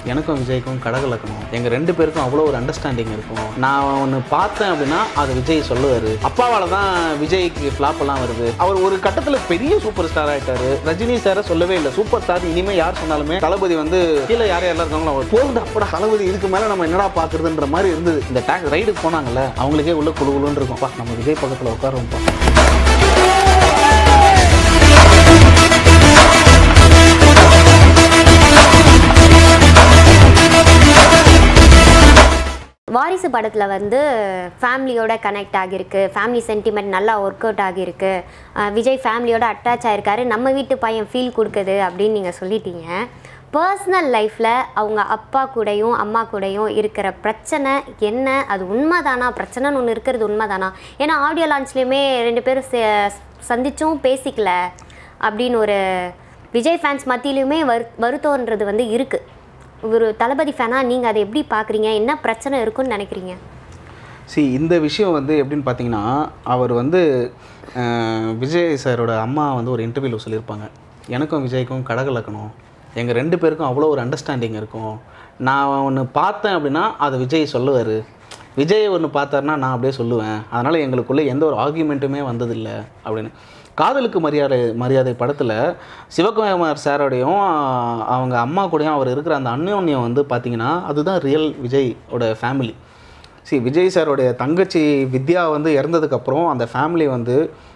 எனக்கும் விஜய்க்கும் கடகலக்கணும் எங்கள் ரெண்டு பேருக்கும் அவ்வளோ ஒரு அண்டர்ஸ்டாண்டிங் இருக்கும் நான் ஒன்று பார்த்தேன் அப்படின்னா அதை விஜய் சொல்லுவார் அப்பாவால் தான் விஜய்க்கு ஃப்ளாப் எல்லாம் வருது அவர் ஒரு கட்டத்தில் பெரிய சூப்பர் ஸ்டார் ஆயிட்டாரு ரஜினி சாரை சொல்லவே இல்லை சூப்பர் ஸ்டார் இனிமேல் யார் சொன்னாலுமே தளபதி வந்து கீழே யார் யாரெல்லாம் இருக்காங்களோ அவர் போகுது அப்படா தளபதி இதுக்கு மேலே நம்ம என்னடா பார்க்குறதுன்ற மாதிரி இருந்தது இந்த டேக் ரைடுக்கு போனாங்கல்ல அவங்களுக்கே உள்ள குழு குழுன்னு இருக்கும்ப்பா நம்ம விஜய் பக்கத்தில் உட்காருவோம்ப்பா வாரிசு படத்தில் வந்து ஃபேமிலியோட கனெக்ட் ஆகியிருக்கு ஃபேமிலி சென்டிமெண்ட் நல்லா ஒர்க் அவுட் ஆகியிருக்கு அஹ் விஜய் ஃபேமிலியோட அட்டாச் ஆகிருக்காரு நம்ம வீட்டு பையன் ஃபீல் கொடுக்குது அப்படின்னு நீங்கள் சொல்லிட்டீங்க பர்சனல் லைஃப்பில் அவங்க அப்பா கூடயும் அம்மா கூடயும் இருக்கிற பிரச்சனை என்ன அது உண்மைதானா பிரச்சனைன்னு ஒன்று இருக்கிறது உண்மைதானா ஏன்னா ஆடியோ லான்ச்லேயுமே ரெண்டு பேரும் சே- சந்திச்சும் பேசிக்கல அப்படின்னு ஒரு விஜய் ஃபேன்ஸ் மத்தியிலுமே வரு வருத்தம்ன்றது வந்து இருக்குது ஒரு தளபதி ஃபேனாக நீங்கள் அதை எப்படி பார்க்குறீங்க என்ன பிரச்சனை இருக்குன்னு நினைக்கிறீங்க சி இந்த விஷயம் வந்து எப்படின்னு பார்த்தீங்கன்னா அவர் வந்து அஹ், விஜய் சாரோட அம்மா வந்து ஒரு இன்டர்வியூவில் சொல்லியிருப்பாங்க எனக்கும் விஜய்க்கும் கடகலக்கணும் எங்கள் ரெண்டு பேருக்கும் அவ்வளோ ஒரு அண்டர்ஸ்டாண்டிங் இருக்கும் நான் ஒன்று பார்த்தேன் அப்படின்னா அதை விஜய் சொல்லுவார் விஜய் ஒன்று பார்த்தாருன்னா நான் அப்படியே சொல்லுவேன் அதனால் எங்களுக்குள்ளே எந்த ஒரு ஆர்கியூமெண்ட்டுமே வந்ததில்லை அப்படின்னு காதலுக்கு மரியாதை மரியாதை படத்தில் சிவகுமார் சாரோடையும் ஆஹ், அவங்க அம்மா கூடயும் அவர் இருக்கிற அந்த அந்யோன்யம் வந்து பார்த்தீங்கன்னா அதுதான் ரியல் விஜயோட ஃபேமிலி see விஜய் சாரோடைய தங்கச்சி வித்யா வந்து இறந்ததுக்கப்புறம் அந்த ஃபேமிலி வந்து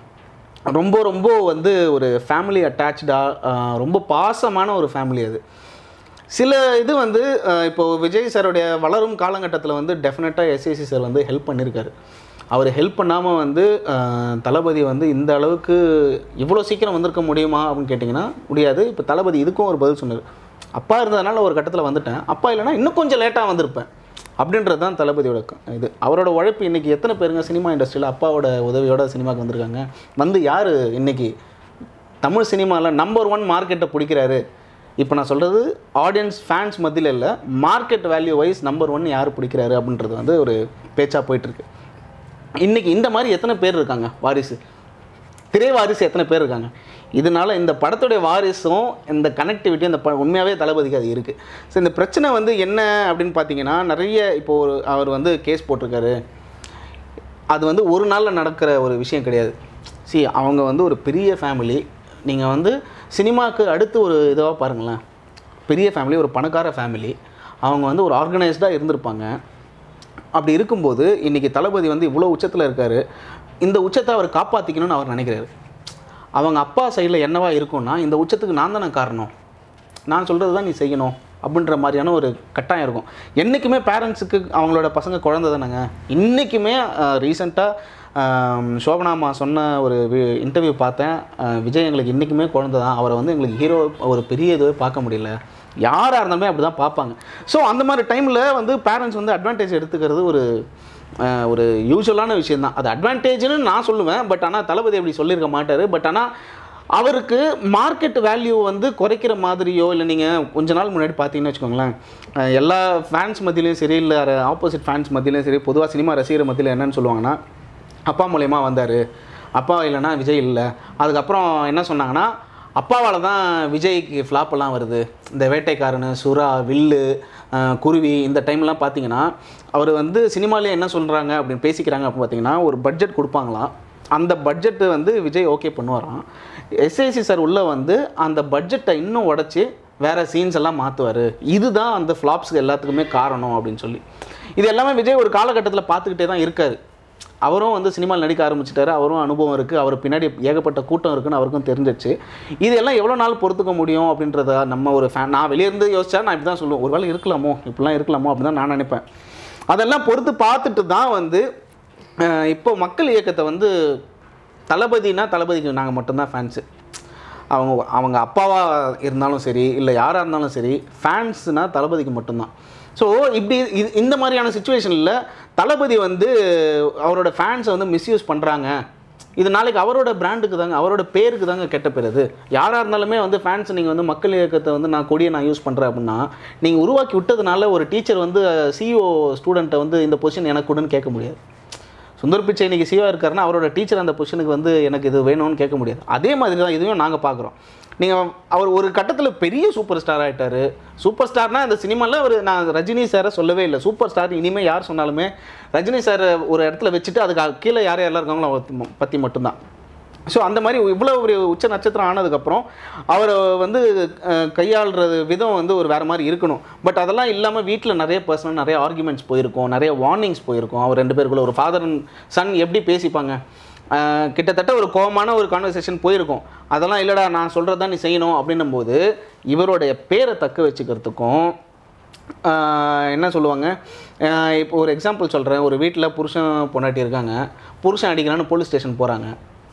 ரொம்ப ரொம்ப வந்து ஒரு ஃபேமிலி அட்டாச்சாக ரொம்ப பாசமான ஒரு ஃபேமிலி அது சில இது வந்து அஹ், இப்போ விஜய் சாருடைய வளரும் காலகட்டத்தில் வந்து டெஃபினட்டாக எஸ்ஏசி சார் வந்து ஹெல்ப் பண்ணியிருக்காரு அவர் ஹெல்ப் பண்ணாமல் வந்து அஹ், தளபதி வந்து இந்த அளவுக்கு இவ்வளோ சீக்கிரம் வந்திருக்க முடியுமா அப்படின்னு கேட்டிங்கன்னா முடியாது இப்போ தளபதி இதுக்கும் ஒரு பதில் சொன்னார் அப்பா இருந்ததுனால ஒரு கட்டத்தில் வந்துட்டேன் அப்பா இல்லைன்னா இன்னும் கொஞ்சம் லேட்டாக வந்திருப்பேன் அப்படின்றது தான் தளபதியோட க- இது அவரோட உழைப்பு இன்றைக்கி எத்தனை பேருங்க சினிமா இண்டஸ்ட்ரியில் அப்பாவோட உதவியோட சினிமாவுக்கு வந்திருக்காங்க வந்து யார் இன்னைக்கு தமிழ் சினிமாவில் நம்பர் ஒன் மார்க்கெட்டை பிடிக்கிறாரு இப்போ நான் சொல்கிறது ஆடியன்ஸ் ஃபேன்ஸ் மத்தியில் இல்லை market value wise number one யார் பிடிக்கிறாரு அப்படின்றது வந்து ஒரு பேச்சாக போயிட்டுருக்கு இன்றைக்கி இந்த மாதிரி எத்தனை பேர் இருக்காங்க வாரிசு திரை வாரிசு எத்தனை பேர் இருக்காங்க இதனால இந்த படத்துடைய வாரிசும் இந்த கனெக்டிவிட்டி இந்த ப உண்மையாகவே தளபதிக்கு அது இருக்குது ஸோ இந்த பிரச்சனை வந்து என்ன அப்படின்னு பார்த்தீங்கன்னா நிறைய இப்போ ஒரு அவர் வந்து கேஸ் போட்டிருக்காரு அது வந்து ஒரு நாளில் நடக்கிற ஒரு விஷயம் கிடையாது சி அவங்க வந்து ஒரு பெரிய ஃபேமிலி நீங்கள் வந்து சினிமாவுக்கு அடுத்து ஒரு இதுவாக பாருங்களேன் பெரிய ஃபேமிலி ஒரு பணக்கார ஃபேமிலி அவங்க வந்து ஒரு ஆர்கனைஸ்டாக இருந்திருப்பாங்க அப்படி இருக்கும்போது இன்றைக்கி தளபதி வந்து இவ்வளோ உச்சத்தில் இருக்கார் இந்த உச்சத்தை அவர் காப்பாற்றிக்கணும்னு அவர் நினைக்கிறாரு அவங்க அப்பா சைடில் என்னவா இருக்கும்னா இந்த உச்சத்துக்கு நான் தானே காரணம் நான் சொல்கிறது தான் நீ செய்யணும் அப்படின்ற மாதிரியான ஒரு கட்டாயம் இருக்கும் என்றைக்குமே பேரண்ட்ஸுக்கு அவங்களோட பசங்க குழந்தை தானேங்க இன்றைக்குமே ரீசெண்டாக சோபனாமா சொன்ன ஒரு இன்டர்வியூ பார்த்தேன் அஹ், விஜய் எங்களுக்கு இன்றைக்குமே குழந்தை தான் அவரை வந்து எங்களுக்கு ஹீரோ ஒரு பெரிய இதுவே பார்க்க முடியல யாராக இருந்தாலுமே அப்படி தான் பார்ப்பாங்க ஸோ அந்த மாதிரி டைமில் வந்து பேரண்ட்ஸ் வந்து அட்வான்டேஜ் எடுத்துக்கிறது ஒரு அஹ், ஒரு யூஸ்வலான விஷயம் தான் அது அட்வான்டேஜ்னு நான் சொல்லுவேன் பட் ஆனால் தளபதி அப்படி சொல்லியிருக்க மாட்டார் பட் ஆனால் அவருக்கு மார்க்கெட் வேல்யூ வந்து குறைக்கிற மாதிரியோ இல்லை நீங்கள் கொஞ்ச நாள் முன்னாடி பார்த்தீங்கன்னு வச்சுக்கோங்களேன் அஹ், எல்லா ஃபேன்ஸ் மத்தியிலையும் சரி இல்லை ஆப்போசிட் ஃபேன்ஸ் மத்தியிலையும் சரி பொதுவாக சினிமா ரசிகர் மத்தியில் என்னன்னு சொல்லுவாங்கன்னா அப்பா மூலயமா வந்தார் அப்பா இல்லைன்னா விஜய் இல்லை அதுக்கப்புறம் என்ன சொன்னாங்கன்னா அப்பாவால் தான் விஜய்க்கு ஃப்ளாப் எல்லாம் வருது இந்த வேட்டைக்காரனு சுறா வில்லு அஹ், குருவி இந்த டைம்லாம் பார்த்தீங்கன்னா அவர் வந்து சினிமாலேயே என்ன சொல்கிறாங்க அப்படின்னு பேசிக்கிறாங்க அப்படின்னு பார்த்தீங்கன்னா ஒரு பட்ஜெட் கொடுப்பாங்களாம் அந்த பட்ஜெட்டு வந்து விஜய் ஓகே பண்ணுவாராம் எஸ்ஐசி சார் உள்ளே வந்து அந்த பட்ஜெட்டை இன்னும் உடச்சி வேறு சீன்ஸ் எல்லாம் மாற்றுவார் இதுதான் அந்த ஃப்ளாப்ஸ்க்கு எல்லாத்துக்குமே காரணம் அப்படின்னு சொல்லி இது எல்லாமே விஜய் ஒரு காலகட்டத்தில் பார்த்துக்கிட்டே தான் இருக்கார் அவரும் வந்து சினிமாவில் நடிக்க ஆரம்பிச்சிட்டாரு அவரும் அனுபவம் இருக்குது அவர் பின்னாடி ஏகப்பட்ட கூட்டம் இருக்குன்னு அவருக்கும் தெரிஞ்சிச்சு இதெல்லாம் எவ்வளோ நாள் பொறுத்துக்க முடியும் அப்படின்றத நம்ம ஒரு ஃபேன் நான் வெளியே இருந்து யோசிச்சா நான் இப்படி தான் சொல்லுவேன் ஒரு வேளை இருக்கலாமோ இப்படிலாம் இருக்கலாமோ அப்படின்னு தான் நான் நினைப்பேன் அதெல்லாம் பொறுத்து பார்த்துட்டு தான் வந்து அஹ், இப்போ மக்கள் இயக்கத்தை வந்து தளபதினா தளபதிக்கு நாங்கள் மட்டும்தான் ஃபேன்ஸு அவங்க அவங்க அப்பாவாக இருந்தாலும் சரி இல்லை யாராக இருந்தாலும் சரி ஃபேன்ஸ்னால் தளபதிக்கு மட்டும்தான் ஸோ இப்படி இது இந்த மாதிரியான சுச்சுவேஷனில் தளபதி வந்து அவரோட ஃபேன்ஸை வந்து மிஸ்யூஸ் பண்ணுறாங்க இது நாளைக்கு அவரோட பிராண்டுக்கு தாங்க அவரோட பேருக்கு தாங்க கெட்ட பேர் அது யாராக இருந்தாலுமே வந்து ஃபேன்ஸ் நீங்கள் வந்து மக்கள் இயக்கத்தை வந்து நான் கொடியை நான் யூஸ் பண்ணுறேன் அப்படின்னா நீங்கள் உருவாக்கி விட்டதுனால ஒரு டீச்சர் வந்து சிஇஓ ஸ்டூடெண்ட்டை வந்து இந்த பொசிஷன் எனக்கு கொடுன்னு கேட்க முடியாது சுந்தர் பிச்சை இன்னைக்கு சிவா இருக்காருன்னா அவரோட டீச்சர் அந்த பொசிஷனுக்கு வந்து எனக்கு இது வேணும்னு கேட்க முடியாது அதே மாதிரி தான் இதுவும் நாங்கள் பார்க்குறோம் நீங்கள் அவர் ஒரு கட்டத்தில் பெரிய சூப்பர் ஸ்டார் ஆயிட்டாரு சூப்பர் ஸ்டார்னா இந்த சினிமாவில் அவர் நான் ரஜினி சாரை சொல்லவே இல்லை சூப்பர் ஸ்டார் இனிமேல் யார் சொன்னாலுமே ரஜினி சாரை ஒரு இடத்துல வச்சுட்டு அதுக்கு கீழே யார் யாரெல்லாம் இருக்காங்களோ அவரை பற்றி மட்டும்தான் ஸோ அந்த மாதிரி இவ்வளோ ஒரு உச்ச நட்சத்திரம் ஆனதுக்கப்புறம் அவரை வந்து அஹ், கையாளுறது விதம் வந்து ஒரு வேறு மாதிரி இருக்கணும் பட் அதெல்லாம் இல்லாமல் வீட்டில் நிறைய பர்சனல் நிறைய ஆர்குமெண்ட்ஸ் போயிருக்கும் நிறைய வார்னிங்ஸ் போயிருக்கும் அவர் ரெண்டு பேருக்குள்ள ஒரு ஃபாதர் அண்ட் சன் எப்படி பேசிப்பாங்க அஹ், கிட்டத்தட்ட ஒரு கோவமான ஒரு கான்வர்சேஷன் போயிருக்கும் அதெல்லாம் இல்லைடா நான் சொல்கிறது தான் நீ செய்யணும் அப்படின்னும் போது இவருடைய பேரை தக்க வச்சுக்கிறதுக்கும் ஆஹ் என்ன சொல்லுவாங்க ஆஹ் இப்போ ஒரு எக்ஸாம்பிள் சொல்கிறேன் ஒரு வீட்டில் புருஷன் பொண்டாட்டி இருக்காங்க புருஷன் அடிக்கிறான்னு போலீஸ் ஸ்டேஷன் போகிறாங்க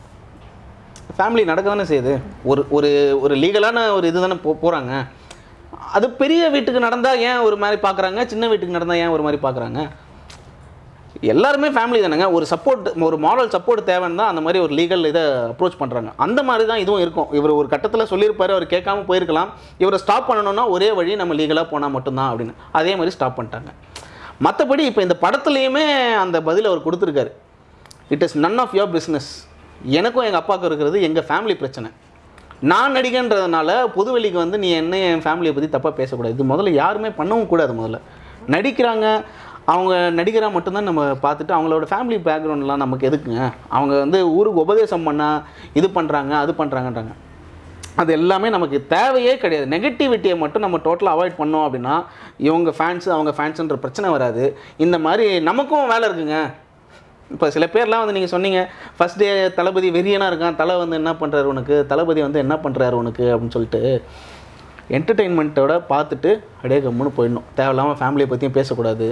ஃபேமிலி நடக்க தானே செய்யுது ஒரு ஒரு ஒரு லீகலான ஒரு இது தானே போ போகிறாங்க அது பெரிய வீட்டுக்கு நடந்தால் ஏன் ஒரு மாதிரி பார்க்குறாங்க சின்ன வீட்டுக்கு நடந்தால் ஏன் ஒரு மாதிரி பார்க்குறாங்க எல்லாருமே ஃபேமிலி தானேங்க ஒரு சப்போர்ட் ஒரு மாரல் சப்போர்ட் தேவைன்னு தான் அந்த மாதிரி ஒரு லீகல் இதை அப்ரோச் பண்ணுறாங்க அந்த மாதிரி தான் இதுவும் இருக்கும் இவர் ஒரு கட்டத்தில் சொல்லியிருப்பாரு அவர் கேட்காம போயிருக்கலாம் இவரை ஸ்டாப் பண்ணணும்னா ஒரே வழி நம்ம லீகலாக போனால் மட்டும்தான் அப்படின்னு அதே மாதிரி ஸ்டாப் பண்ணிட்டாங்க மற்றபடி இப்போ இந்த படத்துலையுமே அந்த பதில் அவர் கொடுத்துருக்காரு it is none of your business எனக்கும் எங்கள் அப்பாவுக்கும் இருக்கிறது எங்கள் ஃபேமிலி பிரச்சனை நான் நடிகன்றதுனால பொதுவெளிக்கு வந்து நீ என்ன என் ஃபேமிலியை பற்றி தப்பாக பேசக்கூடாது இது முதல்ல யாருமே பண்ணவும் கூடாது முதல்ல நடிக்கிறாங்க அவங்க நடிகராக மட்டும்தான் நம்ம பார்த்துட்டு அவங்களோட ஃபேமிலி பேக்ரவுண்ட்லாம் நமக்கு எதுக்குங்க அவங்க வந்து ஊருக்கு உபதேசம் பண்ணால் இது பண்ணுறாங்க அது பண்ணுறாங்கன்றாங்க அது எல்லாமே நமக்கு தேவையே கிடையாது நெகட்டிவிட்டியை மட்டும் நம்ம டோட்டலாக அவாய்ட் பண்ணோம் அப்படின்னா இவங்க ஃபேன்ஸு அவங்க ஃபேன்ஸுன்ற பிரச்சனை வராது இந்த மாதிரி நமக்கும் வேலை இருக்குங்க இப்போ சில பேர்லாம் வந்து நீங்கள் சொன்னீங்க ஃபஸ்ட் டே தளபதி வெறியனாக இருக்கான் தலை வந்து என்ன பண்ணுறாரு உனக்கு தளபதி வந்து என்ன பண்ணுறாரு உனக்கு அப்படின்னு சொல்லிட்டு என்டர்டெயின்மெண்ட்டோட பார்த்துட்டு அப்படியே கம்முன்னு போயிடணும் தேவையில்லாமல் ஃபேமிலியை பற்றியும் பேசக்கூடாது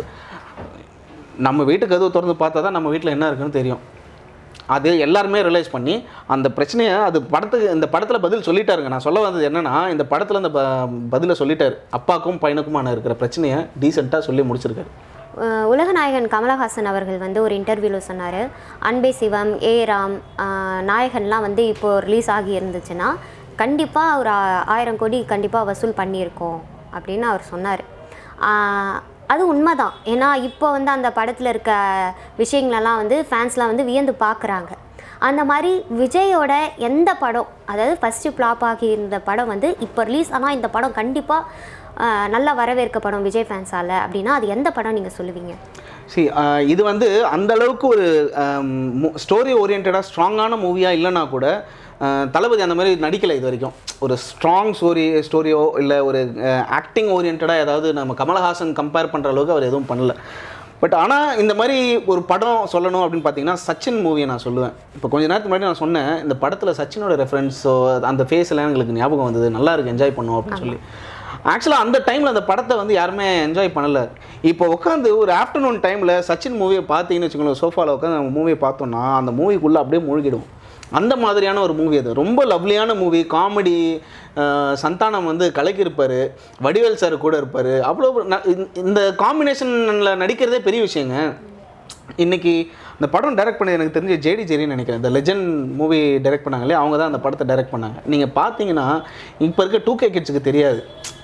நம்ம வீட்டுக்கு கதவு திறந்து பார்த்தா தான் நம்ம வீட்டில் என்ன இருக்குன்னு தெரியும் அது எல்லாருமே ரியலைஸ் பண்ணி அந்த பிரச்சனையை அது படத்துக்கு இந்த படத்தில் பதில் சொல்லிட்டாருங்க நான் சொல்ல வந்தது என்னன்னா இந்த படத்தில் இந்த ப பதிலை சொல்லிட்டாரு அப்பாக்கும் பையனுக்குமான இருக்கிற பிரச்சனையை டீசெண்டாக சொல்லி முடிச்சிருக்காரு அஹ் உலகநாயகன் கமலஹாசன் அவர்கள் வந்து ஒரு இன்டர்வியூவில் சொன்னார் அன்பே சிவம் ஏ ராம் அஹ் நாயகன்லாம் வந்து இப்போ ரிலீஸ் ஆகி இருந்துச்சுன்னா கண்டிப்பாக ஒரு ஆ- ஆயிரம் கோடி கண்டிப்பாக வசூல் பண்ணியிருக்கோம் அப்படின்னு அவர் சொன்னார் அது உண்மைதான் ஏன்னா இப்போ வந்து அந்த படத்தில் இருக்க விஷயங்களெல்லாம் வந்து ஃபேன்ஸ்லாம் வந்து வியந்து பார்க்குறாங்க அந்த மாதிரி விஜயோட எந்த படம் அதாவது ஃபஸ்ட்டு ஃப்ளாப் ஆகி இருந்த படம் வந்து இப்போ ரிலீஸ் ஆனால் இந்த படம் கண்டிப்பாக நல்லா வரவேற்கப்படும் விஜய் ஃபேன்ஸால் அப்படின்னா அது எந்த படம் நீங்கள் சொல்லுவீங்க சி இது வந்து அந்த அளவுக்கு ஒரு ஸ்டோரி ஓரியன்டாக ஸ்ட்ராங்கான மூவியாக இல்லைன்னா கூட அஹ், தளபதி அந்த மாதிரி நடிக்கலை இது வரைக்கும் ஒரு ஸ்ட்ராங் ஸ்டோரி ஸ்டோரியோ இல்லை ஒரு ஆக்டிங் ஓரியன்டாக ஏதாவது நம்ம கமலஹாசன் கம்பேர் பண்ணுற அளவுக்கு அவர் எதுவும் பண்ணல பட் ஆனால் இந்த மாதிரி ஒரு படம் சொல்லணும் அப்படின்னு பார்த்தீங்கன்னா சச்சின் மூவியை நான் சொல்லுவேன் இப்போ கொஞ்ச நேரத்துக்கு முன்னாடி நான் சொன்னேன் இந்த படத்தில் சச்சினோட ரெஃபரன்ஸோ அந்த ஃபேஸ் எல்லாம் எங்களுக்கு ஞாபகம் வந்தது நல்லா இருக்கு என்ஜாய் பண்ணுவோம் அப்படின்னு சொல்லி ஆக்சுவலாக அந்த டைமில் அந்த படத்தை வந்து யாருமே என்ஜாய் பண்ணல இப்போ உட்காந்து ஒரு ஆஃப்டர்நூன் டைமில் சச்சின் மூவியை பார்த்தீங்கன்னு வச்சுக்கோங்களேன் சோஃபாவில் உட்காந்து நம்ம மூவியை பார்த்தோம்னா அந்த மூவிக்குள்ளே அப்படியே மூழ்கிடும் அந்த மாதிரியான ஒரு மூவி அது ரொம்ப லவ்லியான மூவி காமெடி சந்தானம் வந்து கலக்கியிருப்பார் வடிவேல் சார் கூட இருப்பார் அவ்வளோ ந- இந்த- இந்த காம்பினேஷனில் நடிக்கிறதே பெரிய விஷயங்க இன்னைக்கு இந்த படம் டைரக்ட் பண்ணது எனக்கு தெரிஞ்ச ஜேடி ஜெரின்னு நினைக்கிறேன் இந்த லெஜண்ட் மூவி டைரக்ட் பண்ணாங்களே அவங்க தான் அந்த படத்தை டைரக்ட் பண்ணாங்க நீங்கள் பார்த்தீங்கன்னா இப்போ இருக்க டூ கே கிட்ஸுக்கு தெரியாது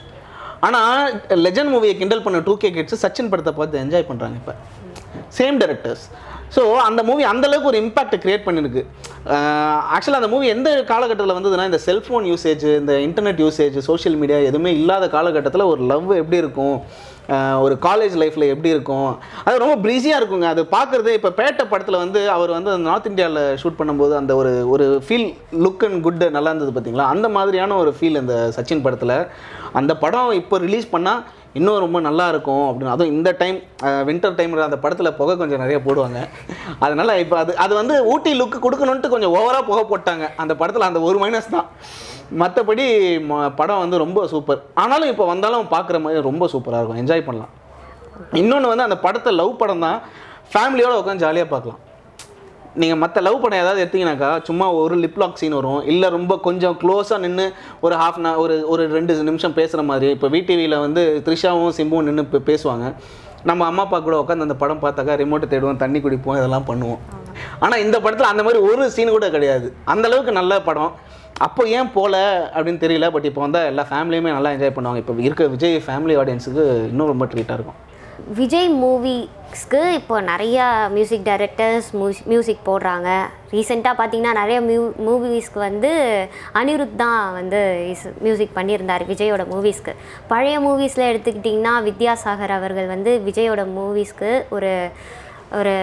ஆனால் லெஜண்ட் மூவியை கிண்டல் பண்ண டூ கே கிட்ஸ் சச்சின் படத்தை பார்த்து என்ஜாய் பண்ணுறாங்க இப்போ சேம் டைரக்டர்ஸ் ஸோ அந்த மூவி அந்தளவுக்கு ஒரு இம்பாக்ட் கிரியேட் பண்ணிருக்கு ஆக்சுவலாக அந்த மூவி எந்த காலகட்டத்தில் வந்ததுன்னா இந்த செல்ஃபோன் யூசேஜ் இந்த இன்டர்நெட் யூசேஜ் சோஷியல் மீடியா எதுவுமே இல்லாத காலகட்டத்தில் ஒரு லவ் எப்படி இருக்கும் ஆஹ் ஒரு காலேஜ் லைஃப்பில் எப்படி இருக்கும் அது ரொம்ப ப்ரீஸியாக இருக்குங்க அது பார்க்குறது இப்போ பேட்டை படத்தில் வந்து அவர் வந்து நார்த் இந்தியாவில் ஷூட் பண்ணும்போது அந்த ஒரு ஒரு ஃபீல் லுக் அண்ட் குட் நல்லா இருந்தது பார்த்தீங்களா அந்த மாதிரியான ஒரு ஃபீல் இந்த சச்சின் படத்தில் அந்த படம் இப்போ ரிலீஸ் பண்ணால் இன்னும் ரொம்ப நல்லா இருக்கும் அப்படின்னு அதுவும் இந்த டைம் வின்டர் டைமில் அந்த படத்தில் புகை கொஞ்சம் நிறைய போடுவாங்க அதனால் இப்போ அது அது வந்து ஊட்டி லுக்கு கொடுக்கணுன்ட்டு கொஞ்சம் ஓவராக புகை போட்டாங்க அந்த படத்தில் அந்த ஒரு மைனஸ் தான் மற்றபடி படம் வந்து ரொம்ப சூப்பர் ஆனாலும் இப்போ வந்தாலும் பார்க்குற மாதிரி ரொம்ப சூப்பராக இருக்கும் என்ஜாய் பண்ணலாம் இன்னொன்று வந்து அந்த படத்தை லவ் படம் தான் ஃபேமிலியோடு உட்காந்து ஜாலியாக பார்க்கலாம் நீங்கள் மற்ற லவ் படம் ஏதாவது எடுத்தீங்கன்னாக்கா சும்மா ஒரு லிப்லாக் சீன் வரும் இல்லை ரொம்ப கொஞ்சம் க்ளோஸாக நின்று ஒரு ஹாஃப் அன் ஒரு ஒரு ரெண்டு நிமிஷம் பேசுகிற மாதிரி இப்போ விடிவியில் வந்து த்ரிஷாவும் சிம்புவும் நின்று பேசுவாங்க நம்ம அம்மா அப்பா கூட உட்காந்து அந்த படம் பார்த்தாக்கா ரிமோட்டை தேடுவோம் தண்ணி குடிப்போம் இதெல்லாம் பண்ணுவோம் ஆனால் இந்த படத்தில் அந்த மாதிரி ஒரு சீன் கூட கிடையாது அந்த அளவுக்கு நல்ல படம் அப்போ ஏன் போகல அப்படின்னு தெரியல பட் இப்போ வந்தால் எல்லா ஃபேமிலியுமே நல்லா என்ஜாய் பண்ணுவாங்க இப்போ இருக்க விஜய் ஃபேமிலி ஆடியன்ஸுக்கு இன்னும் ரொம்ப ட்ரீட்டாக இருக்கும் விஜய் மூவிஸ்க்கு இப்போ நிறையா மியூசிக் டைரக்டர்ஸ் மியூசிக் போடுறாங்க ரீசெண்டாக பார்த்தீங்கன்னா நிறைய மியூ மூவிஸ்க்கு வந்து அனிருத் தான் வந்து மியூசிக் பண்ணியிருந்தார் விஜயோட மூவிஸ்க்கு பழைய மூவிஸில் எடுத்துக்கிட்டிங்கன்னா வித்யாசாகர் அவர்கள் வந்து விஜயோட மூவிஸ்க்கு ஒரு ஒரு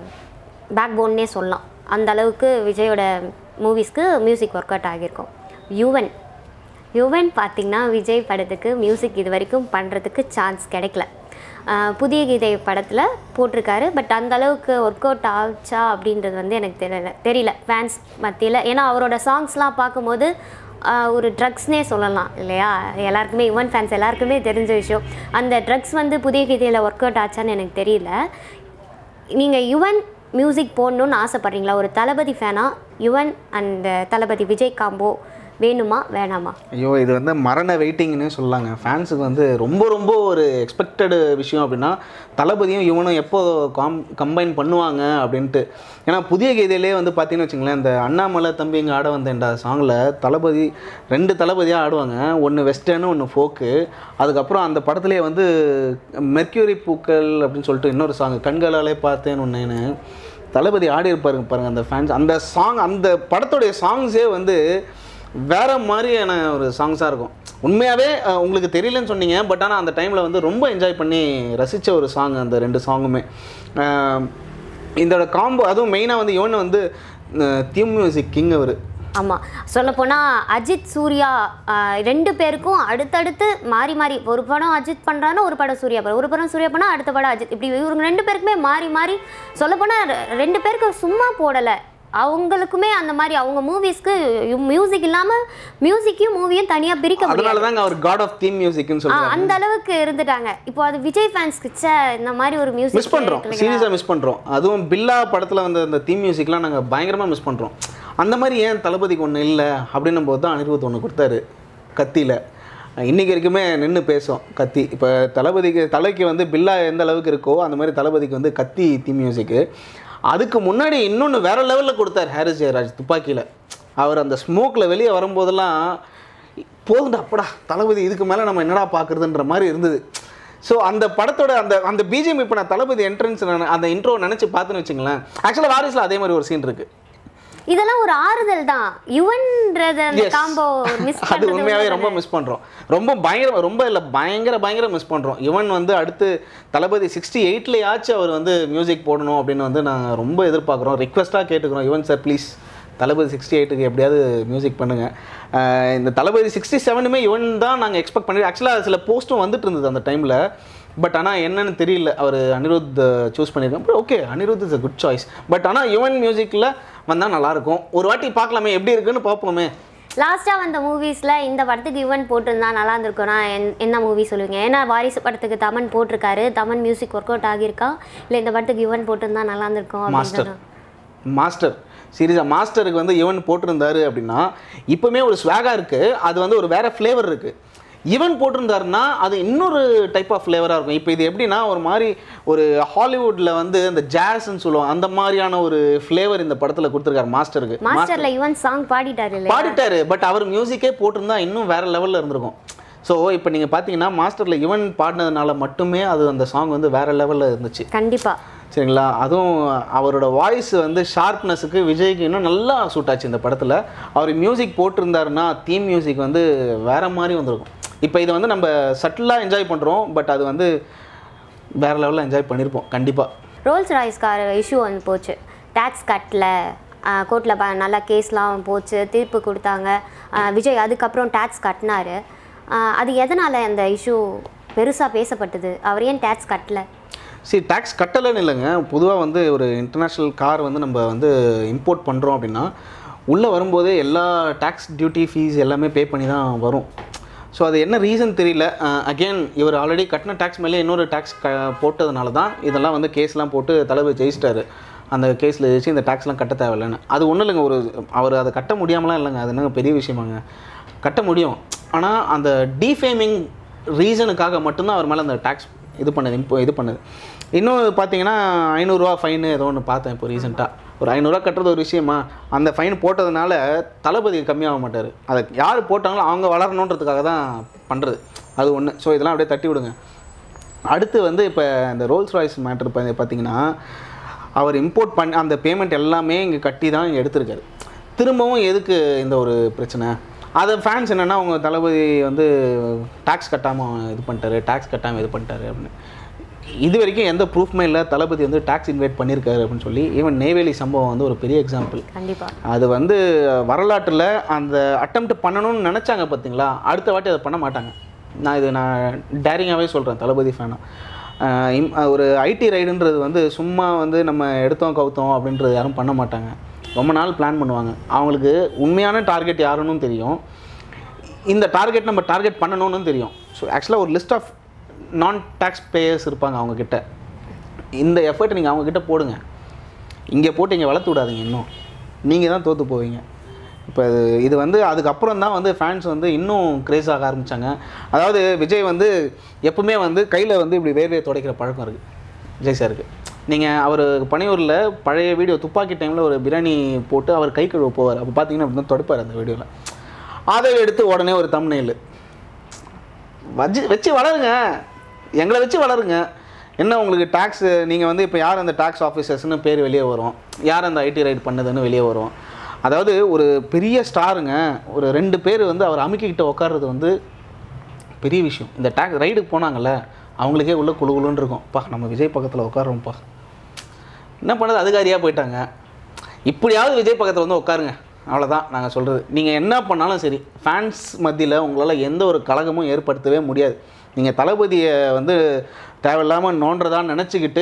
பேக் போன்னே சொல்லலாம் அந்த அளவுக்கு விஜயோட மூவிஸ்க்கு மியூசிக் ஒர்க் அவுட் ஆகியிருக்கும் யுவன் யுவன் பார்த்திங்கன்னா விஜய் படத்துக்கு மியூசிக் இது வரைக்கும் பண்ணுறதுக்கு சான்ஸ் கிடைக்கல ஆஹ் புதிய கீதை படத்தில் போட்டிருக்காரு பட் அந்த அளவுக்கு ஒர்க் அவுட் ஆச்சா அப்படின்றது வந்து எனக்கு தெரியல தெரியல ஃபேன்ஸ் மத்தியில் ஏன்னா அவரோட சாங்ஸ்லாம் பார்க்கும்போது ஆஹ் ஒரு ட்ரக்ஸ்னே சொல்லலாம் இல்லையா எல்லாருக்குமே யுவன் ஃபேன்ஸ் எல்லாருக்குமே தெரிஞ்ச விஷயம் அந்த ட்ரக்ஸ் வந்து புதிய கீதையில் ஒர்க் அவுட் ஆச்சான்னு எனக்கு தெரியல நீங்கள் யுவன் மியூசிக் போடணுன்னு ஆசைப்பட்றீங்களா ஒரு தளபதி ஃபேனாக யுவன் அண்ட் தளபதி விஜய் காம்போ வேணுமா வேணாமா ஐயோ இது வந்து மரண வெயிட்டிங்னே சொல்லலாங்க ஃபேன்ஸுக்கு வந்து ரொம்ப ரொம்ப ஒரு எக்ஸ்பெக்டடு விஷயம் அப்படின்னா தளபதியும் இவனும் எப்போ காம் கம்பைன் பண்ணுவாங்க அப்படின்ட்டு ஏன்னா புதிய கீதையிலே வந்து பார்த்தீங்கன்னு வச்சுங்களேன் இந்த அண்ணாமலை தம்பி இங்கே ஆட வந்தேன்டா சாங்கில் தளபதி ரெண்டு தளபதியாக ஆடுவாங்க ஒன்று வெஸ்டர்னு ஒன்று ஃபோக்கு அதுக்கப்புறம் அந்த படத்துலேயே வந்து மெர்க்யூரி பூக்கள் அப்படின்னு சொல்லிட்டு இன்னொரு சாங் கண்களாலே பார்த்தேன் ஒன்றுன்னு தளபதி ஆடி இருப்பாருங்க பாருங்க அந்த ஃபேன்ஸ் அந்த சாங் அந்த படத்துடைய சாங்ஸே வந்து வேற மாதிரியான ஒரு சாங்ஸாக இருக்கும் உண்மையாகவே அஹ், உங்களுக்கு தெரியலன்னு சொன்னீங்க பட் ஆனால் அந்த டைமில் வந்து ரொம்ப என்ஜாய் பண்ணி ரசித்த ஒரு சாங் அந்த ரெண்டு சாங்குமே அஹ், இதோட காம்போ அதுவும் மெயினாக வந்து இவன் வந்து தீம் மியூசிக் கிங் அவர் ஆமாம் சொல்லப்போனால் அஜித் சூர்யா ஆஹ் ரெண்டு பேருக்கும் அடுத்தடுத்து மாறி மாறி ஒரு படம் அஜித் பண்ணுறான்னா ஒரு படம் சூர்யா படம் ஒரு படம் சூர்யா பண்ணால் அடுத்த படம் அஜித் இப்படி இவங்க ரெண்டு பேருக்குமே மாறி மாறி சொல்லப்போனால் ரெண்டு பேருக்கு சும்மா போடலை அவங்களுக்குமே அந்த மாதிரி அவங்க மூவிஸ்க்கு மியூசிக் இல்லாமல் மியூசிக்கையும் மூவியும் தனியாக பிரிக்க முடியாது அதனால தாங்க அவர் காட் ஆஃப் தீம் மியூசிக்னு ஆ, சொல்லுவாங்க அந்த அளவுக்கு இருந்துட்டாங்க இப்போ அது விஜய் ஃபேன்ஸ்க்கு ச்சே இந்த மாதிரி ஒரு மிஸ் மியூசிக் பண்ணுறோம் சீரியஸாக மிஸ் பண்ணுறோம் அதுவும் பில்லா படத்தில் வந்த அந்த தீம் மியூசிக்லாம் நாங்கள் பயங்கரமாக மிஸ் பண்ணுறோம் அந்த மாதிரி ஏன் தளபதிக்கு ஒன்று இல்லை அப்படின்னும் போது தான் அனிருத் ஒன்று கொடுத்தாரு கத்தியில் இன்றைக்கி வரைக்குமே நின்று பேசும் கத்தி இப்போ தளபதிக்கு தலைக்கு வந்து பில்லா எந்த அளவுக்கு இருக்கோ அந்த மாதிரி தளபதிக்கு வந்து கத்தி தீம் மியூசிக்கு அதுக்கு முன்னாடி இன்னொன்று வேற லெவலில் கொடுத்தார் ஹாரிஸ் ஜெயராஜ் துப்பாக்கியில் அவர் அந்த ஸ்மோக்கில் வெளியே வரும்போதெல்லாம் போதுண்டா அப்படா தளபதி இதுக்கு மேலே நம்ம என்னடா பார்க்குறதுன்ற மாதிரி இருந்தது ஸோ அந்த படத்தோட அந்த அந்த பிஜிஎம் இப்போ நான் தளபதி என்ட்ரன்ஸ் அந்த இன்ட்ரோ நினச்சி பார்த்துன்னு வச்சுங்களேன் ஆக்சுவலாக வாரிசில் அதே மாதிரி ஒரு சீன் இருக்குது இதெல்லாம் ஒரு ஆறுதல் தான் யுவன்ன்றது அந்த Yes. காம்போ மிஸ் அது உண்மையாகவே ரொம்ப மிஸ் பண்ணுறோம் ரொம்ப பயங்கர ரொம்ப இல்லை பயங்கர பயங்கர மிஸ் பண்ணுறோம் இவன் வந்து அடுத்து தளபதி சிக்ஸ்டி எயிட்லேயாச்சும் அவர் வந்து மியூசிக் போடணும் அப்படின்னு வந்து நாங்கள் ரொம்ப எதிர்பார்க்குறோம் ரிக்வெஸ்ட்டாக கேட்டுக்கிறோம் Yuvan sir please Thalapathy sixty எயிட்டுக்கு எப்படியாவது மியூசிக் பண்ணுங்கள் இந்த தளபதி சிக்ஸ்டி செவனுமே இவன் தான் நாங்கள் எக்ஸ்பெக்ட் பண்ணி ஆக்சுவலாக சில போஸ்ட்டும் வந்துட்டு இருந்தது அந்த டைமில் பட் ஆனால் என்னன்னு தெரியல அவர் அனிருத் சூஸ் பண்ணியிருக்கேன் okay Anirudh is a good choice but ஆனால் யுவன் மியூசிக்கில் வந்தால் நல்லாயிருக்கும் ஒரு வாட்டி பார்க்கலாமே எப்படி இருக்குன்னு பார்ப்போமே லாஸ்ட்டாக வந்த மூவிஸில் இந்த படத்துக்கு யுவன் போட்டிருந்தா நல்லா இருந்திருக்கும்னா என் என்ன மூவி சொல்லுவீங்க ஏன்னா வாரிசு படத்துக்கு தமன் போட்டிருக்காரு தமன் மியூசிக் ஒர்க் அவுட் ஆகியிருக்கா இல்லை இந்த படத்துக்கு யுவன் போட்டிருந்தா நல்லா இருந்திருக்கும் மாஸ்டர் அப்படின்னு மாஸ்டர் சீரியஸாக மாஸ்டருக்கு வந்து இவன் போட்டிருந்தாரு அப்படின்னா இப்போவுமே ஒரு ஸ்வாகாக இருக்குது அது வந்து ஒரு வேற ஃப்ளேவர் இருக்குது இவன் போட்டிருந்தாருன்னா அது இன்னொரு டைப் ஆஃப் ஃப்ளேவராக இருக்கும் இப்போ இது எப்படின்னா ஒரு மாதிரி ஒரு ஹாலிவுட்டில் வந்து அந்த ஜாஸ்ன்னு சொல்லுவோம் அந்த மாதிரியான ஒரு ஃப்ளேவர் இந்த படத்தில் கொடுத்துருக்காரு மாஸ்டருக்கு மாஸ்டர்ல யுவன் சாங் பாடிட்டாரு இல்லையா பாடிட்டாரு பட் அவர் மியூசிக்கே போட்டிருந்தா இன்னும் வேற லெவலில் இருந்திருக்கும் ஸோ இப்போ நீங்கள் பார்த்தீங்கன்னா மாஸ்டரில் இவன் பாடினதுனால மட்டுமே அது அந்த சாங் வந்து வேற லெவலில் இருந்துச்சு கண்டிப்பா சரிங்களா அதுவும் அவரோட வாய்ஸ் வந்து ஷார்ப்னஸுக்கு விஜய்க்கு இன்னும் நல்லா சூட் ஆச்சு இந்த படத்தில் அவர் மியூசிக் போட்டிருந்தாருன்னா தீம் மியூசிக் வந்து வேற மாதிரி வந்திருக்கும் இப்போ இதை வந்து நம்ம சட்டிலாக என்ஜாய் பண்ணுறோம் பட் அது வந்து வேற லெவலில் என்ஜாய் பண்ணியிருப்போம் கண்டிப்பாக ரோல்ஸ் ராய்ஸ் கார் இஷ்யூ வந்து போச்சு டேக்ஸ் கட்டல கோர்ட்டில் ப நல்லா கேஸ்லாம் போச்சு தீர்ப்பு கொடுத்தாங்க ஆஹ் விஜய் அதுக்கப்புறம் டேக்ஸ் கட்டினாரு அது எதனால் அந்த இஷ்யூ பெருசாக பேசப்பட்டது அவர் ஏன் டேக்ஸ் கட்டல சரி டேக்ஸ் கட்டலைன்னு இல்லைங்க பொதுவாக வந்து ஒரு இன்டர்நேஷ்னல் கார் வந்து நம்ம வந்து இம்போர்ட் பண்ணுறோம் அப்படின்னா உள்ளே வரும்போதே எல்லா டேக்ஸ் டியூட்டி ஃபீஸ் எல்லாமே பே பண்ணி தான் வரும் ஸோ அது என்ன ரீசன் தெரியல அகெயின் இவர் ஆல்ரெடி கட்டின டேக்ஸ் மேலே இன்னொரு டேக்ஸ் க போட்டதுனால தான் இதெல்லாம் வந்து கேஸ்லாம் போட்டு தளபதி ஜெயிச்சிட்டாரு அந்த கேஸில் ஜெயிச்சு இந்த டேக்ஸ்லாம் கட்ட தேவையில்லைன்னு அது ஒன்றும் இல்லைங்க ஒரு அவர் அதை கட்ட முடியாமலாம் இல்லைங்க அது என்னங்க பெரிய விஷயமாங்க கட்ட முடியும் ஆனால் அந்த டிஃபேமிங் ரீசனுக்காக மட்டும்தான் அவர் மேலே அந்த டேக்ஸ் இது பண்ணது இப்போ இது பண்ணது இன்னும் பார்த்தீங்கன்னா ஐநூறுரூவா ஃபைனு ஏதோ ஒன்று பார்த்தேன் இப்போ ரீசெண்டாக ஒரு ஐநூறுரூவா கட்டுறது ஒரு விஷயமா அந்த ஃபைன் போட்டதுனால தளபதி கம்மியாக மாட்டார் அதை யார் போட்டாங்களோ அவங்க வளரணுன்றதுக்காக தான் பண்ணுறது அது ஒன்று ஸோ இதெல்லாம் அப்படியே தட்டி விடுங்க அடுத்து வந்து இப்போ இந்த ரோல்ஸ் ராய்ஸ் மேட்ரு பார்த்தீங்கன்னா அவர் இம்போர்ட் பண்ண அந்த பேமெண்ட் எல்லாமே இங்கே கட்டி தான் இங்கே எடுத்திருக்காரு திரும்பவும் எதுக்கு இந்த ஒரு பிரச்சனை அதை ஃபேன்ஸ் என்னென்னா அவங்க தளபதி வந்து டேக்ஸ் கட்டாமல் இது பண்ணிட்டாரு டேக்ஸ் கட்டாமல் இது பண்ணிட்டாரு அப்படின்னு இது வரைக்கும் எந்த ப்ரூஃப்மே இல்லை தளபதி வந்து டேக்ஸ் இன்வைட் பண்ணியிருக்காரு அப்படின்னு சொல்லி ஈவன் நெய்வேலி சம்பவம் வந்து ஒரு பெரிய எக்ஸாம்பிள் கண்டிப்பாக அது வந்து வரலாற்றில் அந்த அட்டெம்ப்ட் பண்ணணும்னு நினச்சாங்க பார்த்தீங்களா அடுத்த வாட்டி அதை பண்ண மாட்டாங்க நான் இது நான் டேரிங்காகவே சொல்கிறேன் தளபதி ஃபேனாக ஒரு ஐடி ரைடுன்றது வந்து சும்மா வந்து நம்ம எடுத்தோம் கவுத்தோம் அப்படின்றது யாரும் பண்ண மாட்டாங்க ரொம்ப நாள் பிளான் பண்ணுவாங்க அவங்களுக்கு உண்மையான டார்கெட் யாருன்னு தெரியும் இந்த டார்கெட் நம்ம டார்கெட் பண்ணணும்னு தெரியும் ஸோ ஆக்சுவலாக ஒரு list of non tax payers இருப்பாங்க அவங்கக்கிட்ட இந்த எஃபர்ட் நீங்கள் அவங்கக்கிட்ட போடுங்க இங்கே போட்டு இங்கே வளர்த்து விடாதீங்க இன்னும் நீங்கள் தான் தோற்று போவீங்க இப்போ இது இது வந்து அதுக்கப்புறம் தான் வந்து ஃபேன்ஸ் வந்து இன்னும் க்ரேஸ் ஆக ஆரம்பித்தாங்க அதாவது விஜய் வந்து எப்பவுமே வந்து கையில் வந்து இப்படி வேர்வையை துடைக்கிற பழக்கம் இருக்குது விஜய் சாருக்கு நீங்கள் அவர் பனையூரில் பழைய வீடியோ துப்பாக்கி டைமில் ஒரு பிரியாணி போட்டு அவர் கை கழுவ போவார் அப்போ பார்த்தீங்கன்னா அப்படி தான் துடைப்பார் அந்த வீடியோவில் அதை எடுத்து உடனே ஒரு தம்ப்நெயில் வச்சு வச்சு வளருங்க எங்களை வச்சு வளருங்க என்ன உங்களுக்கு டேக்ஸ் நீங்கள் வந்து இப்போ யார் அந்த டேக்ஸ் ஆஃபீஸர்ஸ்னு பேர் வெளியே வரும் யார் அந்த ஐடி ரைட் பண்ணதுன்னு வெளியே வரும் அதாவது ஒரு பெரிய ஸ்டாருங்க ஒரு ரெண்டு பேர் வந்து அவர் அமுக்கிக்கிட்ட உட்கார்றது வந்து பெரிய விஷயம் இந்த டேக்ஸ் ரைடுக்கு போனாங்கல்ல அவங்களுக்கே உள்ள குழு குழுன்னு இருக்கும் பா நம்ம விஜய் பக்கத்தில் உட்காரோம்ப்பா என்ன பண்ணது அதிகாரியாக போயிட்டாங்க இப்படியாவது விஜய் பக்கத்தில் வந்து உட்காருங்க அவ்வளோதான் நாங்கள் சொல்கிறது நீங்கள் என்ன பண்ணாலும் சரி ஃபேன்ஸ் மத்தியில் உங்களால் எந்த ஒரு கலகமும் ஏற்படுத்தவே முடியாது நீங்கள் தளபதியை வந்து தேவையில்லாமல் நோண்டுறதான்னு நினச்சிக்கிட்டு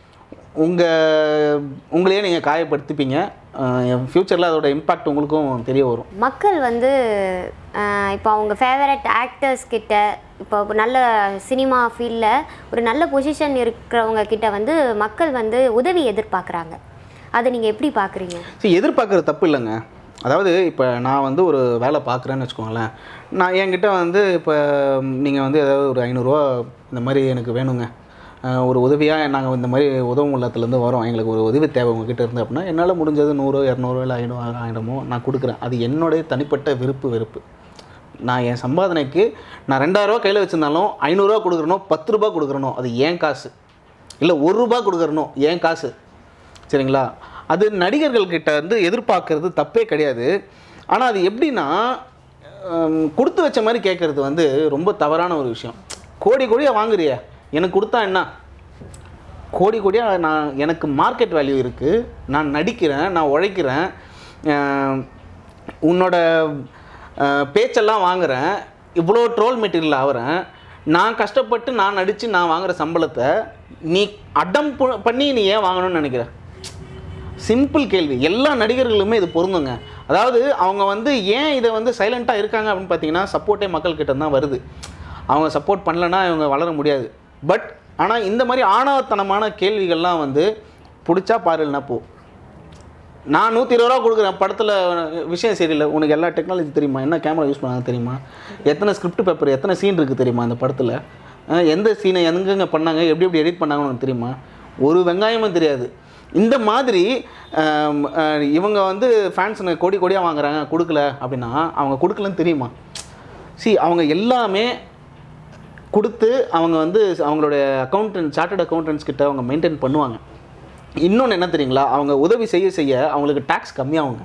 உங்கள் உங்களையே நீங்கள் காயப்படுத்திப்பீங்க ஃப்யூச்சரில் அதோட இம்பேக்ட் உங்களுக்கும் தெரிய வரும் மக்கள் வந்து ஆஹ், இப்போ அவங்க ஃபேவரட் ஆக்டர்ஸ் கிட்ட இப்போ நல்ல சினிமா ஃபீல்டில் ஒரு நல்ல பொசிஷன் இருக்கிறவங்க கிட்ட வந்து மக்கள் வந்து உதவி எதிர்பார்க்குறாங்க அதை நீங்கள் எப்படி பார்க்குறீங்க சரி எதிர்பார்க்குறது தப்பு இல்லைங்க அதாவது இப்போ நான் வந்து ஒரு வேலை பார்க்குறேன்னு வச்சுக்கோங்களேன் நான் என்கிட்ட வந்து இப்போ நீங்கள் வந்து ஏதாவது ஒரு ஐநூறுரூவா இந்த மாதிரி எனக்கு வேணுங்க அஹ் ஒரு உதவியாக நாங்கள் இந்த மாதிரி உதவும் உள்ளத்துலேருந்து வரோம் எங்களுக்கு ஒரு உதவி தேவை உங்ககிட்ட இருந்து அப்படின்னா என்னால் முடிஞ்சது நூறு இரநூறு இல்லை ஐநூறு ஆயிரமோ நான் கொடுக்குறேன் அது என்னுடைய தனிப்பட்ட விருப்பு வெறுப்பு நான் என் சம்பாதனைக்கு நான் ரெண்டாயிரரூவா கையில் வச்சுருந்தாலும் ஐநூறுரூவா கொடுக்குறனோ பத்து ரூபா கொடுக்குறனோ அது ஏன் காசு இல்லை ஒரு ரூபா கொடுக்குறனோ ஏன் காசு சரிங்களா அது நடிகர்கள் கிட்ட வந்து எதிர்பார்க்கறது தப்பே கிடையாது ஆனால் அது எப்படின்னா ஹம், கொடுத்து வச்ச மாதிரி கேட்குறது வந்து ரொம்ப தவறான ஒரு விஷயம் கோடி கோடியாக வாங்குறிய எனக்கு கொடுத்தா என்ன கோடி கோடியாக நான் எனக்கு மார்க்கெட் வேல்யூ இருக்குது நான் நடிக்கிறேன் நான் உழைக்கிறேன் அஹ், உன்னோட அஹ், பேச்செல்லாம் வாங்குறேன் இவ்வளோ ட்ரோல் மெட்டீரியல் ஆகிறேன் நான் கஷ்டப்பட்டு நான் நடித்து நான் வாங்குற சம்பளத்தை நீ அடம் பு- பண்ணி நீ ஏன் வாங்கணும்னு நினைக்கிற சிம்பிள் கேள்வி எல்லா நடிகர்களுமே இது பொருந்துங்க அதாவது அவங்க வந்து ஏன் இதை வந்து சைலண்ட்டாக இருக்காங்க அப்படின்னு பார்த்தீங்கன்னா சப்போர்ட்டே மக்கள்கிட்ட தான் வருது அவங்க சப்போர்ட் பண்ணலன்னா இவங்க வளர முடியாது பட் ஆனால் இந்த மாதிரி ஆணவத்தனமான கேள்விகள்லாம் வந்து பிடிச்சா பாருன்னா போ நான் நூற்றி இருபது ரூபா கொடுக்குறேன் படத்தில் விஷயம் சரியில்லை உனக்கு எல்லா டெக்னாலஜி தெரியுமா என்ன கேமரா யூஸ் பண்ணாங்க தெரியுமா எத்தனை ஸ்கிரிப்ட் பேப்பர் எத்தனை சீன் இருக்குது தெரியுமா அந்த படத்தில் அஹ் எந்த சீனை எங்கெங்க பண்ணாங்க எப்படி எப்படி எடிட் பண்ணாங்கன்னு உனக்கு தெரியுமா ஒரு வெங்காயமும் தெரியாது இந்த மாதிரி ஆம், அஹ், இவங்க வந்து ஃபேன்ஸுங்க கோடி கோடியாக வாங்குறாங்க கொடுக்கல அப்படின்னா அவங்க கொடுக்கலன்னு தெரியுமா சி அவங்க எல்லாமே கொடுத்து அவங்க வந்து அவங்களுடைய அக்கௌண்டன்ட் சார்ட்டர்ட் அக்கௌண்டன்ட்ஸ் கிட்ட அவங்க மெயின்டைன் பண்ணுவாங்க இன்னொன்று என்ன தெரியுங்களா அவங்க உதவி செய்ய செய்ய அவங்களுக்கு டேக்ஸ் கம்மியாகுங்க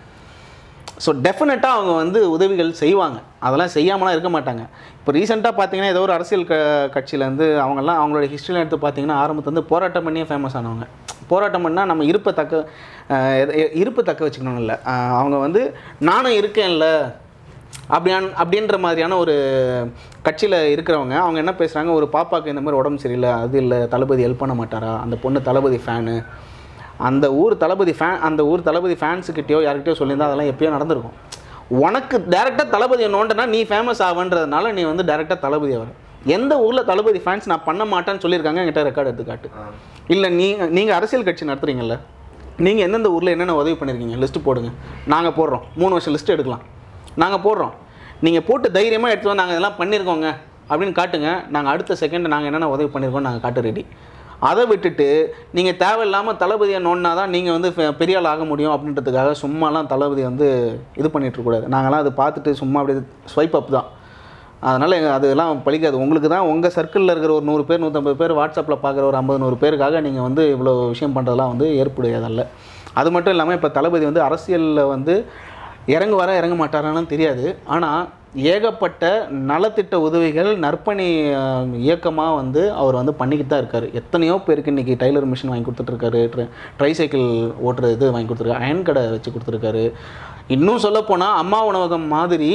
ஸோ டெஃபினட்டாக அவங்க வந்து உதவிகள் செய்வாங்க அதெல்லாம் செய்யாமலாம் இருக்க மாட்டாங்க இப்போ ரீசெண்டாக பார்த்தீங்கன்னா ஏதோ ஒரு அரசியல் க கட்சியிலேருந்து அவங்கெல்லாம் அவங்களோட ஹிஸ்ட்ரியில் எடுத்து பார்த்தீங்கன்னா ஆரம்பத்துலேருந்து போராட்டம் பண்ணியே ஃபேமஸ் ஆனவங்க போராட்டம் பண்ணால் நம்ம இருப்பை தக்க அஹ், எத- எ- இருப்பு தக்க வச்சுக்கணும் இல்லை அவங்க வந்து நானும் இருக்கேன்ல அப்படியான் அப்படின்ற மாதிரியான ஒரு கட்சியில் இருக்கிறவங்க அவங்க என்ன பேசுகிறாங்க ஒரு பாப்பாக்கு இந்த மாதிரி உடம்பு சரியில்லை அது இல்லை தளபதி ஹெல்ப் பண்ண மாட்டாரா அந்த பொண்ணு தளபதி ஃபேனு அந்த ஊர் தளபதி ஃபேன் அந்த ஊர் தளபதி ஃபேன்ஸுக்கிட்டயோ யார்கிட்டயோ சொல்லியிருந்தா அதெல்லாம் எப்பயோ நடந்திருக்கும் உனக்கு டேரெக்டாக தளபதியை நோண்டனா நீ ஃபேமஸ் ஆவன்றதுனால நீ வந்து டேரெக்டாக தளபதி ஆகிற எந்த ஊரில் தளபதி ஃபேன்ஸ் நான் பண்ண மாட்டேன்னு சொல்லியிருக்காங்க என்கிட்ட ரெக்கார்டு எடுத்து காட்டு இல்லை நீங்கள் நீங்கள் அரசியல் கட்சி நடத்துறீங்கல்ல நீங்கள் எந்தெந்த ஊரில் என்னென்ன உதவி பண்ணியிருக்கீங்க லிஸ்ட்டு போடுங்க நாங்கள் போடுறோம் மூணு வருஷம் லிஸ்ட் எடுக்கலாம் நாங்கள் போடுறோம் நீங்கள் போட்டு தைரியமாக எடுத்து வந்து நாங்கள் இதெல்லாம் பண்ணியிருக்கோங்க அப்படின்னு காட்டுங்க நாங்கள் அடுத்த செகண்ட் நாங்கள் என்னென்ன உதவி பண்ணியிருக்கோம் நாங்கள் காட்ட ரெடி அதை விட்டுட்டு நீங்கள் தேவையில்லாமல் தளபதியை நோண்டினா தான் நீங்கள் வந்து ஃபெ- பெரிய ஆள் ஆக முடியும் அப்படின்றதுக்காக சும்மாலாம் தளபதி வந்து இது பண்ணிட்டு இருக்கக்கூடாது நாங்களாம் அதை பார்த்துட்டு சும்மா அப்படியே ஸ்வைப் அப் தான் அதனால் அதெல்லாம் பழிக்காது உங்களுக்கு தான் உங்கள் சர்க்கிளில் இருக்கிற ஒரு நூறு பேர் நூற்றம்பது பேர் வாட்ஸ்அப்பில் பார்க்குற ஒரு ஐம்பது நூறு பேருக்காக நீங்கள் வந்து இவ்வளோ விஷயம் பண்ணுறதெல்லாம் வந்து ஏற்புடையதல்ல அது மட்டும் இல்லாமல் இப்போ தளபதி வந்து அரசியலில் வந்து இறங்குவாரா இறங்க மாட்டாரான்னு தெரியாது ஆனால் ஏகப்பட்ட நலத்திட்ட உதவிகள் நற்பணி இயக்கமாக வந்து அவர் வந்து பண்ணிக்கிட்டு தான் இருக்கார் எத்தனையோ பேருக்கு இன்றைக்கி டைலர் மிஷின் வாங்கி கொடுத்துட்ருக்காரு ட்ரை சைக்கிள் ஓட்டுற இது வாங்கி கொடுத்துருக்காரு அயன் கடை வச்சு கொடுத்துருக்காரு இன்னும் சொல்லப்போனால் அம்மா உணவகம் மாதிரி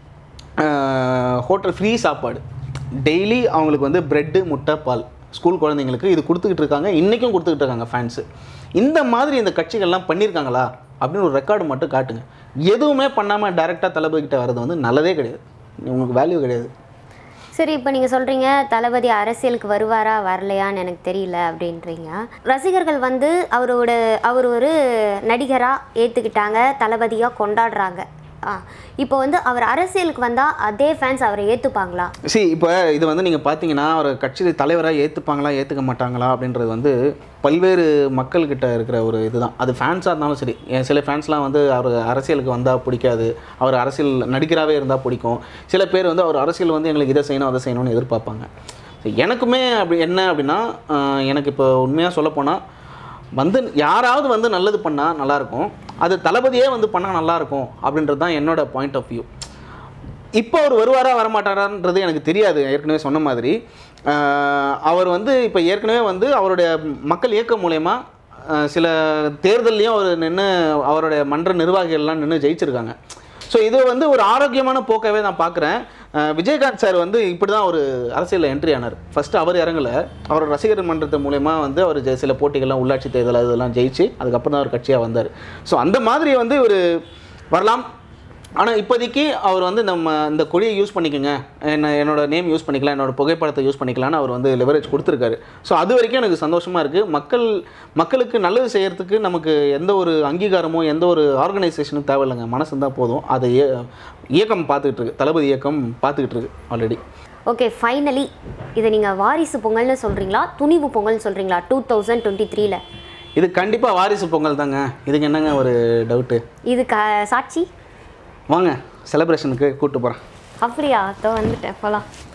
ஹோட்டல் ஃப்ரீ சாப்பாடு டெய்லி அவங்களுக்கு வந்து பிரெட்டு முட்டை பால் ஸ்கூல் குழந்தைங்களுக்கு இது கொடுத்துக்கிட்டு இருக்காங்க இன்றைக்கும் கொடுத்துக்கிட்டு இருக்காங்க ஃபேன்ஸு இந்த மாதிரி இந்த கட்சிகள்லாம் பண்ணியிருக்காங்களா அப்படின்னு ஒரு ரெக்கார்டு மட்டும் காட்டுங்க எதுவுமே பண்ணாமல் டைரெக்டாக தளபதி கிட்ட வர்றது வந்து நல்லதே கிடையாது உங்களுக்கு வேல்யூ கிடையாது சரி இப்போ நீங்கள் சொல்கிறீங்க தளபதி அரசியலுக்கு வருவாரா வரலையான்னு எனக்கு தெரியல அப்படின்றீங்க ரசிகர்கள் வந்து அவரோட அவர் ஒரு நடிகராக ஏற்றுக்கிட்டாங்க தளபதியாக கொண்டாடுறாங்க ஆ இப்போ வந்து அவர் அரசியலுக்கு வந்தால் அதே ஃபேன்ஸ் அவரை ஏற்றுப்பாங்களா சி இப்போ இது வந்து நீங்கள் பார்த்தீங்கன்னா அவர் கட்சி தலைவராக ஏற்றுப்பாங்களா ஏற்றுக்க மாட்டாங்களா அப்படின்றது வந்து பல்வேறு மக்கள்கிட்ட இருக்கிற ஒரு இதுதான் அது ஃபேன்ஸாக இருந்தாலும் சரி என் சில ஃபேன்ஸ்லாம் வந்து அவர் அரசியலுக்கு வந்தால் பிடிக்காது அவர் அரசியல் நடிகராகவே இருந்தால் பிடிக்கும் சில பேர் வந்து அவர் அரசியல் வந்து எங்களுக்கு இதை செய்யணும் அதை செய்யணும்னு எதிர்பார்ப்பாங்க So, எனக்குமே அப்படி என்ன அப்படின்னா ஆஹ், எனக்கு இப்போ உண்மையாக சொல்லப்போனால் வந்து யாராவது வந்து நல்லது பண்ணால் நல்லாயிருக்கும் அது தளபதியே வந்து பண்ணால் நல்லாயிருக்கும் அப்படின்றது தான் என்னோட பாயிண்ட் ஆஃப் வியூ இப்போ அவர் வருவாரா வரமாட்டாரான்றது எனக்கு தெரியாது ஏற்கனவே சொன்ன மாதிரி ஆஹ் அவர் வந்து இப்போ ஏற்கனவே வந்து அவருடைய மக்கள் இயக்கம் மூலயமா ஆஹ் சில தேர்தல்லையும் அவர் நின்று அவருடைய மன்ற நிர்வாகிகள்லாம் நின்று ஜெயிச்சிருக்காங்க ஸோ இது வந்து ஒரு ஆரோக்கியமான போக்காவே நான் பார்க்குறேன் விஜயகாந்த் சார் வந்து இப்படி தான் ஒரு அரசியலில் என்ட்ரி ஆனார் ஃபஸ்ட்டு அவர் இறங்கல அவரோட ரசிகர் மன்றத்து மூலயமா வந்து அவர் ஜெ- சில போட்டிகள்லாம் உள்ளாட்சி தேர்தல் அதெல்லாம் ஜெயிச்சு அதுக்கப்புறம் தான் அவர் கட்சியாக வந்தார் ஸோ அந்த மாதிரி வந்து ஒரு வரலாம் ஆனால் இப்போதைக்கு அவர் வந்து நம்ம இந்த கொடியை யூஸ் பண்ணிக்கோங்க என்ன என்னோட நேம் யூஸ் பண்ணிக்கலாம் என்னோட புகைப்படத்தை யூஸ் பண்ணிக்கலாம்னு அவர் வந்து லெவரேஜ் கொடுத்துருக்காரு ஸோ அது வரைக்கும் எனக்கு சந்தோஷமாக இருக்குது மக்கள் மக்களுக்கு நல்லது செய்யறதுக்கு நமக்கு எந்த ஒரு அங்கீகாரமோ எந்த ஒரு ஆர்கனைசேஷனும் தேவையில்லைங்க மனசு இருந்தால் போதும் அதை இய- இயக்கம் பார்த்துக்கிட்டு இருக்கு தளபதி இயக்கம் பார்த்துக்கிட்டு இருக்கு ஆல்ரெடி ஓகே ஃபைனலி இதை நீங்கள் வாரிசு பொங்கல்னு சொல்கிறீங்களா துணிவு பொங்கல்னு சொல்கிறீங்களா டூ தௌசண்ட் டுவெண்ட்டி த்ரீல இது கண்டிப்பாக வாரிசு பொங்கல் தாங்க இதுக்கு என்னங்க ஒரு டவுட்டு இது க சாட்சி வாங்க செலிப்ரேஷனுக்கு கூப்பிட்டு போகிறேன் அப்படியா அதோ வந்துட்டேன் போகலாம்